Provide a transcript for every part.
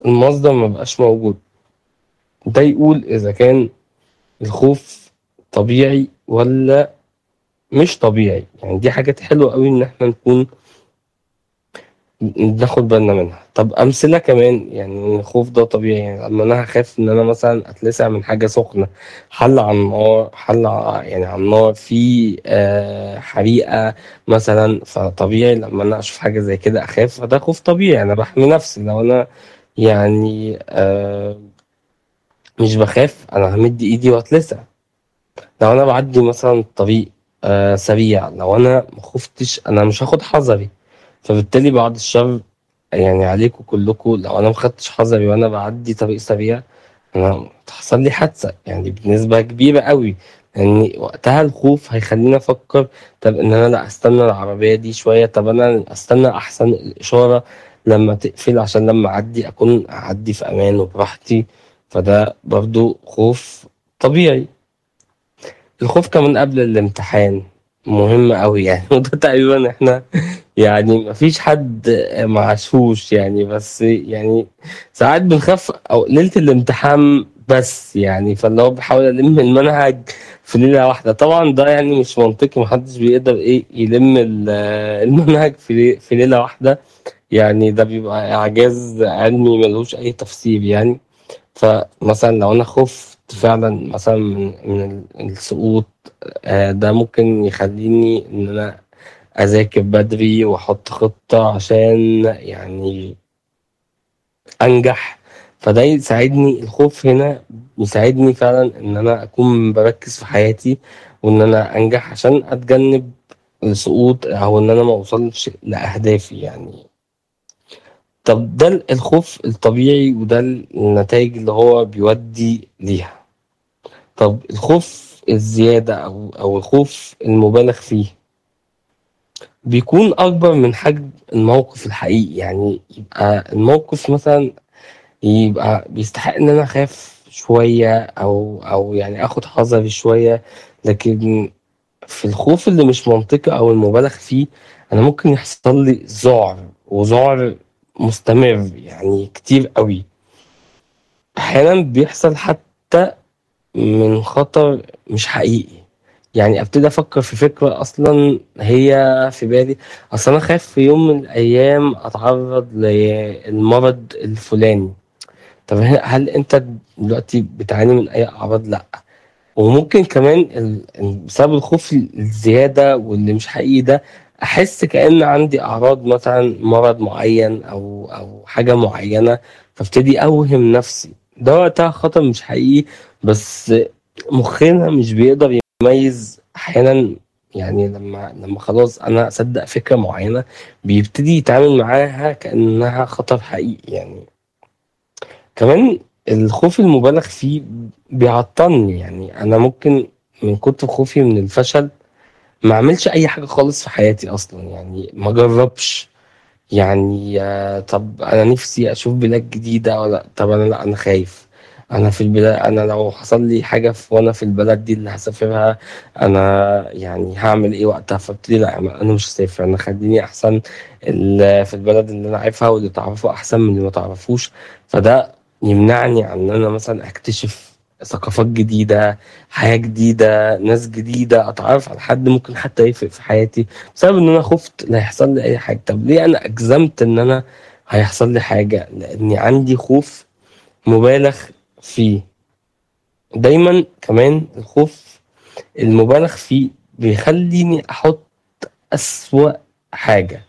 المصدر ما بقاش موجود ده يقول إذا كان الخوف طبيعي ولا مش طبيعي يعني دي حاجات حلوة قوي إن احنا نكون ناخد بالنا منها طب أمثلة كمان يعني الخوف ده طبيعي يعني لما أنا هخاف إن أنا مثلا أتلسع من حاجة سخنة حل على النار حل ع- يعني على النار في آه، حريقة مثلا فطبيعي لما أنا أشوف حاجة زي كده أخاف فده خوف طبيعي أنا بحمي نفسي لو أنا يعني آه، مش بخاف أنا همد إيدي وأتلسع لو أنا بعدي مثلا طريق آه، سريع لو أنا مخفتش أنا مش هاخد حذري فبالتالي بعد الشر يعني عليكم كلكم لو انا مخدتش حذري وانا بعدي طريق سريع انا تحصل لي حادثه يعني بنسبه كبيره قوي لان وقتها الخوف هيخليني افكر طب ان انا لا استنى العربيه دي شويه طب انا استنى احسن الاشاره لما تقفل عشان لما اعدي اكون اعدي في امان وبراحتي فده برضو خوف طبيعي الخوف كمان قبل الامتحان مهم قوي يعني وده تقريبا احنا يعني مفيش حد ما عاشوش يعني بس يعني ساعات بنخاف او ليلة الامتحان بس يعني فاللي هو بحاول الم المنهج في ليلة واحدة طبعا ده يعني مش منطقي محدش بيقدر ايه يلم ال- المنهج في لي- في ليلة واحدة يعني ده بيبقى اعجاز علمي ملوش اي تفسير يعني فمثلا لو انا خفت فعلا مثلا من من السقوط آه، ده ممكن يخليني ان انا اذاكر بدري واحط خطة عشان يعني انجح فده يساعدني الخوف هنا يساعدني فعلا ان انا اكون بركز في حياتي وان انا انجح عشان اتجنب السقوط او ان انا ما اوصلش لاهدافي يعني طب ده الخوف الطبيعي وده النتائج اللي هو بيودي ليها طب الخوف الزيادة او او الخوف المبالغ فيه بيكون أكبر من حجم الموقف الحقيقي يعني يبقى الموقف مثلا يبقى بيستحق إن أنا أخاف شوية أو أو يعني آخد حذري شوية لكن في الخوف اللي مش منطقي أو المبالغ فيه أنا ممكن يحصل لي ذعر وذعر مستمر يعني كتير قوي أحيانا بيحصل حتى من خطر مش حقيقي يعني ابتدي افكر في فكره اصلا هي في بالي اصلا انا خايف في يوم من الايام اتعرض للمرض الفلاني طب هل هل انت دلوقتي بتعاني من اي اعراض لا وممكن كمان ال- ال- بسبب الخوف الزياده واللي مش حقيقي ده احس كأن عندي اعراض مثلا مرض معين او او حاجه معينه فابتدي اوهم نفسي ده وقتها خطر مش حقيقي بس مخنا مش بيقدر يميز احيانا يعني لما لما خلاص انا اصدق فكره معينه بيبتدي يتعامل معاها كانها خطر حقيقي يعني كمان الخوف المبالغ فيه بيعطلني يعني انا ممكن من كتر خوفي من الفشل ما اعملش اي حاجه خالص في حياتي اصلا يعني ما جربش يعني آه، طب انا نفسي اشوف بلاد جديده ولا طب انا لا انا خايف انا في البلاد انا لو حصل لي حاجه في وانا في البلد دي اللي هسافرها انا يعني هعمل ايه وقتها فابتدي لا انا مش هسافر انا خليني احسن ال- في البلد اللي انا عارفها واللي تعرفه احسن من اللي ما تعرفوش فده يمنعني عن ان انا مثلا اكتشف ثقافات جديده حياه جديده ناس جديده اتعرف على حد ممكن حتى يفرق في حياتي بسبب ان انا خفت لا يحصل لي اي حاجه طب ليه انا اجزمت ان انا هيحصل لي حاجه لاني عندي خوف مبالغ فيه دايما كمان الخوف المبالغ فيه بيخليني احط اسوأ حاجه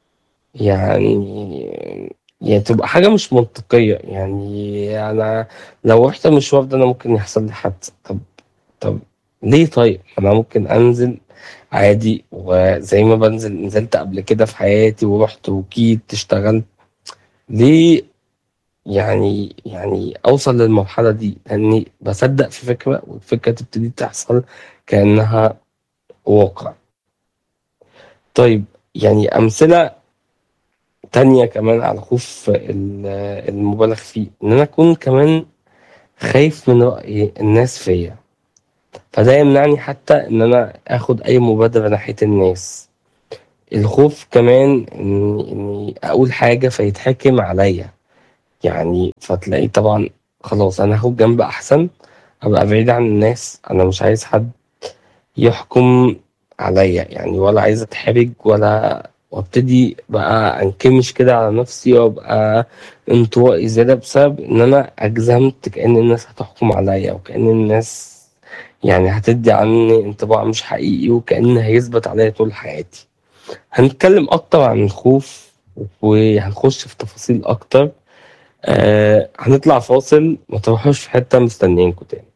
يعني يعني تبقى حاجه مش منطقيه يعني انا لو رحت المشوار ده انا ممكن يحصل لي حادثه طب طب ليه طيب انا ممكن انزل عادي وزي ما بنزل نزلت قبل كده في حياتي ورحت وجيت اشتغلت ليه يعني يعني اوصل للمرحله دي لاني بصدق في فكره والفكره تبتدي تحصل كانها واقع طيب يعني امثله تانية كمان على خوف ال- المبالغ فيه ان انا اكون كمان خايف من رأي الناس فيا فده يمنعني حتى ان انا اخد اي مبادرة ناحية الناس الخوف كمان اني اني اقول حاجة فيتحكم عليا يعني فتلاقيه طبعًا خلاص أنا هاخد جنب أحسن، أبقى بعيد عن الناس، أنا مش عايز حد يحكم عليّا يعني ولا عايز أتحرج ولا وابتدي بقى أنكمش كده على نفسي وأبقى انطوائي زيادة بسبب إن أنا أجزمت كأن الناس هتحكم عليّا وكأن الناس يعني هتدّي عني انطباع مش حقيقي وكأن هيثبت عليّا طول حياتي. هنتكلم أكتر عن الخوف وهنخش في تفاصيل أكتر، آآ هنطلع فاصل ما تروحوش في حتة مستنيينكم تاني.